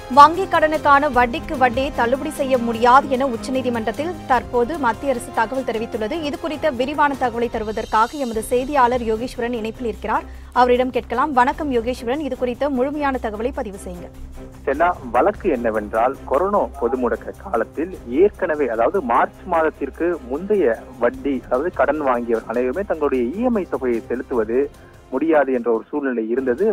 வங்கிக் கடனுக்கான வட்டிக்கு வட்டியை தள்ளுபடி செய்ய முடியாது என உச்சநீதிமன்றத்தில் தற்போது மத்திய அரசு தகவல் தெரிவித்துள்ளது இது குறித்த விரிவான தகவலை தருவதற்காக எமது செய்தியாளர் யோகேஸ்வரன் இணைப்பில் இருக்கிறார் அவரிடம் கேட்கலாம் வணக்கம் யோகேஸ்வரன் இது குறித்த முழுமையான தகவலை பதிவு செய்யுங்க செல்லா வழக்கு என்னவென்றால் கொரோனா பொது முடக்க காலத்தில் ஏற்கனவே அதாவது மார்ச் மாதத்திற்கு முந்தைய வட்டி அதாவது கடன் வாங்கியவர் அனைவருமே தங்களுடைய இஎம்ஐ தொகையை செலுத்துவது முடியாது என்ற ஒரு சூழ்நிலை இருந்தது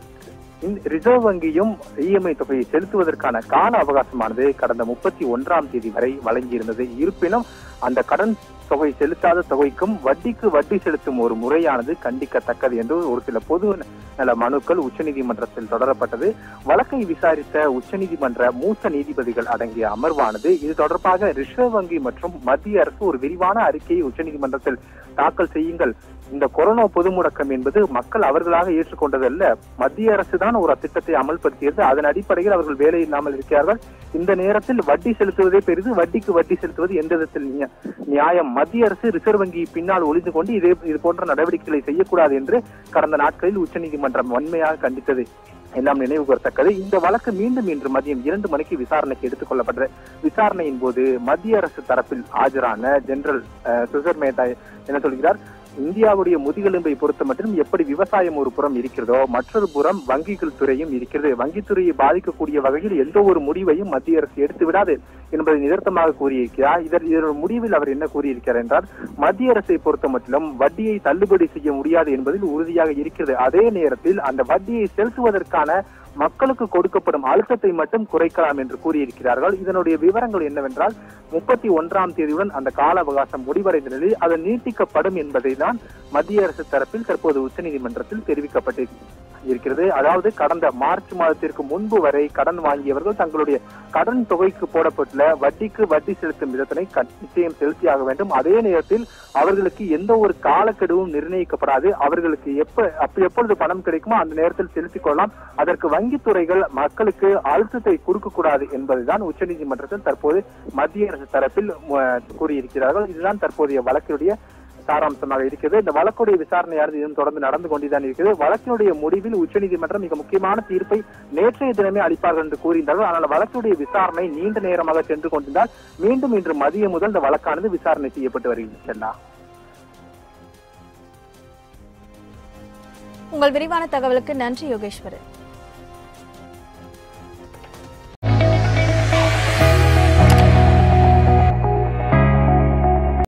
இந்த ரிசர்வ் வங்கியும் இஎம்ஐ தொகையை செலுத்துவதற்கான கால அவகாசமானது கடந்த முப்பத்தி ஒன்றாம் தேதி வரை வழங்கியிருந்தது இருப்பினும் அந்த கடன் தொகை செலுத்தாத தொகைக்கும் வட்டிக்கு வட்டி செலுத்தும் ஒரு முறையானது கண்டிக்கத்தக்கது என்று ஒரு சில பொது நல மனுக்கள் உச்சநீதிமன்றத்தில் தொடரப்பட்டது வழக்கை விசாரித்த உச்சநீதிமன்ற மூத்த நீதிபதிகள் அடங்கிய அமர்வானது இது தொடர்பாக ரிசர்வ் வங்கி மற்றும் மத்திய அரசு ஒரு விரிவான அறிக்கையை உச்சநீதிமன்றத்தில் தாக்கல் செய்யுங்கள் இந்த கொரோனா பொது முடக்கம் என்பது மக்கள் அவர்களாக ஏற்றுக்கொண்டதல்ல மத்திய அரசு தான் ஒரு திட்டத்தை அமல்படுத்தியது அதன் அடிப்படையில் அவர்கள் வேலை இல்லாமல் இருக்கிறார்கள் இந்த நேரத்தில் வட்டி செலுத்துவதே பெரிது வட்டிக்கு வட்டி செலுத்துவது எந்த விதத்தில் நியா- நியாயம் மத்திய அரசு ரிசர்வ் வங்கி பின்னால் ஒளிந்து கொண்டு இதே இது போன்ற நடவடிக்கைகளை செய்யக்கூடாது என்று கடந்த நாட்களில் உச்சநீதிமன்றம் வன்மையாக கண்டித்தது எல்லாம் நினைவு கூறத்தக்கது இந்த வழக்கு மீண்டும் இன்று மதியம் இரண்டு மணிக்கு விசாரணைக்கு எடுத்துக் கொள்ளப்பட்டது விசாரணையின் போது மத்திய அரசு தரப்பில் ஆஜரான ஜெனரல் அஹ், துஷர் மேத்தா என்ன சொல்கிறார் இந்தியாவுடைய முதுகெலும்பை பொறுத்த மட்டும் எப்படி விவசாயம் ஒரு புறம் இருக்கிறதோ மற்றொரு புறம் வங்கிகள் துறையும் இருக்கிறது வங்கித்துறையை பாதிக்கக்கூடிய வகையில் எந்த ஒரு முடிவையும் மத்திய அரசு எடுத்து விடாது என்பதை நிதர்த்தமாக கூறியிருக்கிறார் இதன் இதன் முடிவில் அவர் என்ன கூறியிருக்கிறார் என்றால் மத்திய அரசை பொறுத்த மட்டிலும் வட்டியை தள்ளுபடி செய்ய முடியாது என்பதில் உறுதியாக இருக்கிறது அதே நேரத்தில் அந்த வட்டியை செலுத்துவதற்கான மக்களுக்கு கொடுக்கப்படும் அழுத்தத்தை மட்டும் குறைக்கலாம் என்று கூறியிருக்கிறார்கள் இதனுடைய விவரங்கள் என்னவென்றால் முப்பத்தி ஒன்றாம் தேதியுடன் அந்த கால அவகாசம் முடிவடைந்த நிலையில் அது நீட்டிக்கப்படும் என்பதை தான் மத்திய அரசு தரப்பில் தற்போது உச்சநீதிமன்றத்தில் தெரிவிக்கப்பட்டு இருக்கிறது அதாவது கடந்த மார்ச் மாதத்திற்கு முன்பு வரை கடன் வாங்கியவர்கள் தங்களுடைய கடன் தொகைக்கு போடப்பட்டுள்ள வட்டிக்கு வட்டி செலுத்தும் விதத்தினை க- நிச்சயம் செலுத்தியாக வேண்டும் அதே நேரத்தில் அவர்களுக்கு எந்த ஒரு காலக்கெடுவும் நிர்ணயிக்கப்படாது அவர்களுக்கு எப்ப அப்ப எப்பொழுது பணம் கிடைக்குமோ அந்த நேரத்தில் செலுத்திக் கொள்ளலாம் அதற்கு வங்கித்துறைகள் மக்களுக்கு அழுத்தத்தை கொடுக்கக்கூடாது என்பதுதான் உச்சநீதிமன்றத்தில் தற்போது மத்திய அரசு தரப்பில் அஹ், கூறியிருக்கிறார்கள் இதுதான் தற்போதைய வழக்கினுடைய சாராம்சமாக இருக்கிறது இந்த வழக்குடைய விசாரணையானது இன்னும் தொடர்ந்து நடந்து கொண்டுதான் இருக்கிறது வழக்கினுடைய முடிவில் உச்சநீதிமன்றம் மிக முக்கியமான தீர்ப்பை நேற்றைய தினமே அளிப்பார்கள் என்று கூறியிருந்தார்கள் ஆனால் வழக்குடைய விசாரணை நீண்ட நேரமாக சென்று கொண்டிருந்தால் மீண்டும் இன்று மதியம் முதல் இந்த வழக்கானது விசாரணை செய்யப்பட்டு வருகிறது செல்லா உங்கள் விரிவான தகவலுக்கு நன்றி யோகேஸ்வரன்